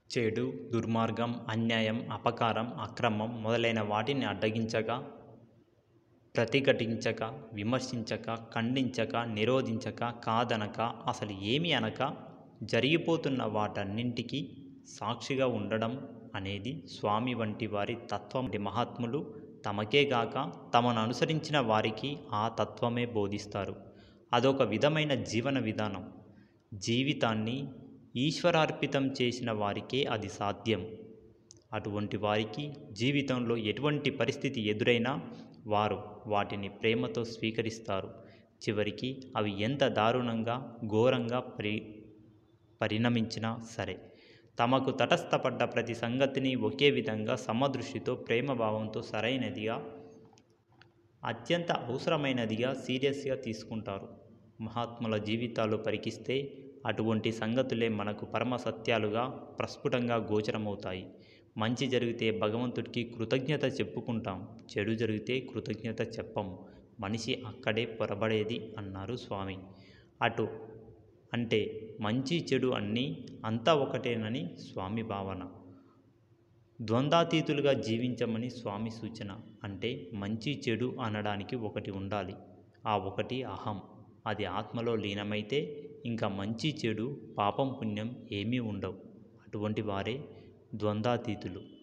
చెడు దుర్మార్గం అన్యాయం అపకారం అక్రమం మొదలైన వాటిని అడ్డగించక ప్రతిఘటించక విమర్శించక ఖండించక నిరోధించక కాదనక అసలు ఏమీ అనక జరిగిపోతున్న వాటన్నింటికీ సాక్షిగా ఉండడం అనేది స్వామి వంటి వారి తత్వం వంటి మహాత్ములు తమకే గాక తమను అనుసరించిన వారికి ఆ తత్వమే బోధిస్తారు అదొక విధమైన జీవన విధానం జీవితాన్ని ఈశ్వరార్పితం చేసిన వారికే అది సాధ్యం అటువంటి వారికి జీవితంలో ఎటువంటి పరిస్థితి ఎదురైనా వారు వాటిని ప్రేమతో స్వీకరిస్తారు చివరికి అవి ఎంత దారుణంగా ఘోరంగా పరి పరిణమించినా సరే తమకు తటస్థపడ్డ ప్రతి సంగతిని ఒకే విధంగా సమదృష్టితో ప్రేమభావంతో సరైనదిగా అత్యంత అవసరమైనదిగా సీరియస్గా తీసుకుంటారు మహాత్ముల జీవితాలు పరికిస్తే అటువంటి సంగతులే మనకు పరమ సత్యాలుగా ప్రస్ఫుటంగా గోచరమవుతాయి మంచి జరిగితే భగవంతుడికి కృతజ్ఞత చెప్పుకుంటాం చెడు జరిగితే కృతజ్ఞత చెప్పము మనిషి అక్కడే పొరబడేది అన్నారు స్వామి అటు అంటే మంచి చెడు అన్నీ అంతా ఒకటేనని స్వామి భావన ద్వంద్వాతీతులుగా జీవించమని స్వామి సూచన అంటే మంచి చెడు అనడానికి ఒకటి ఉండాలి ఆ ఒకటి అహం అది ఆత్మలో లీనమైతే ఇంకా మంచి చెడు పాపం పుణ్యం ఏమీ ఉండవు అటువంటి వారే ద్వంద్వాతీతులు